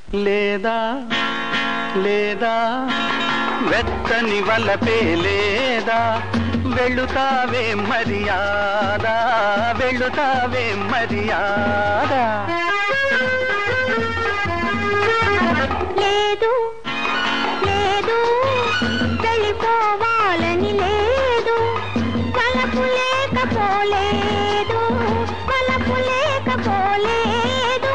లేదా లేదా వెచ్చని వలపే లేదా వెళుతావే మర్యాదా వెళుతావే మర్యాదా లేదు లేదు వెళ్ళిపోవాలని లేదు వలపు లేకపోలేదు వలపు లేకపోలేదు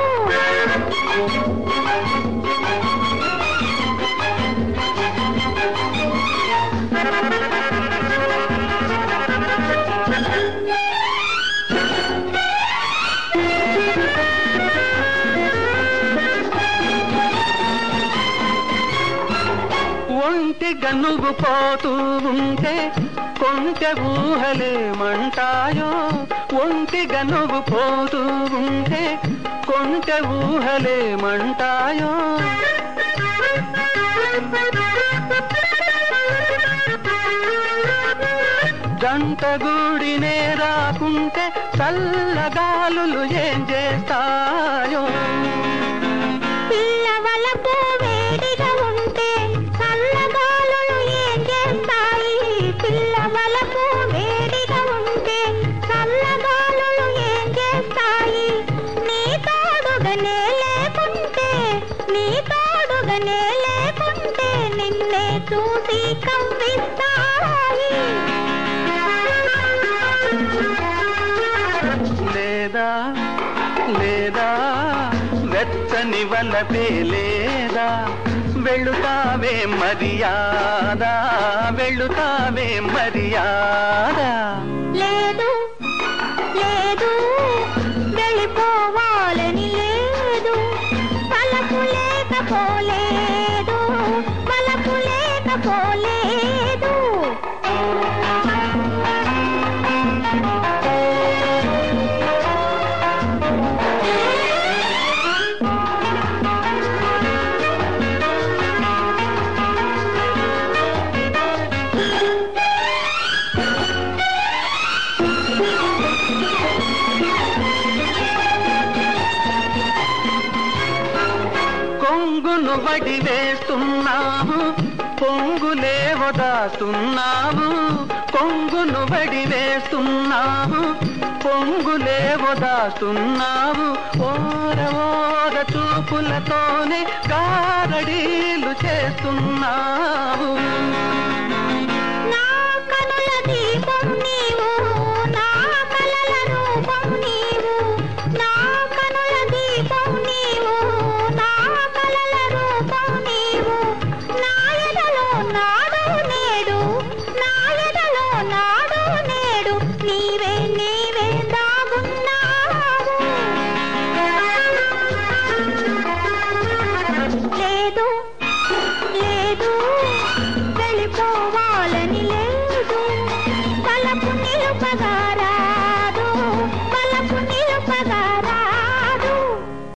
ఒంటిగా నువ్వు పోతూ ఉంటే కొంచె ఊహలేమంటాయో ఒంటిగా నువ్వు పోతూ ఉంటే కొంచె ఊహలేమంటాయో జంటగూడినే రాకుంటే చల్లగాలులు ఏం చేస్తాయో పిల్ల వలపు వేడిగా ఉంటే చల్లగాలులు ఏం చేస్తాయి పిల్ల వలపు వేడిగా ఉంటే చల్లగాలులు ఏం చేస్తాయి నీ తోడుగానే లేకుంటే నీ తోడుగానే లేకుంటే నిన్నే చూసి కవ్విస్తాయి లేదా లేదా వెచ్చని వలపే లేదా వెళుతావే మర్యాదా వెళుతావే మర్యాదా లేదు లేదు వెళ్ళిపోవాలని లేదు పలపు లేకపోలేదు పలపు లేకపోలేదు కొంగును వడి వేస్తున్నావు పొంగులే వదాస్తున్నావు కొంగును వడి వేస్తున్నావు పొంగులే వదాస్తున్నావు ఓర ఓర చూపులతోనే గారడీలు చేస్తున్నావు నా కనుల దీపం నీవు నా కలల రూపం నీవు నా కనుల దీపం నీవు నా కలల రూపం నీవు నా ఎదలో నాడు నేడు నా ఎదలో నాడు నేడు నీవే నీవే దాగున్నావు లేదు లేదు వెళ్ళిపోవాలని లేదు తలపు నిలుపగా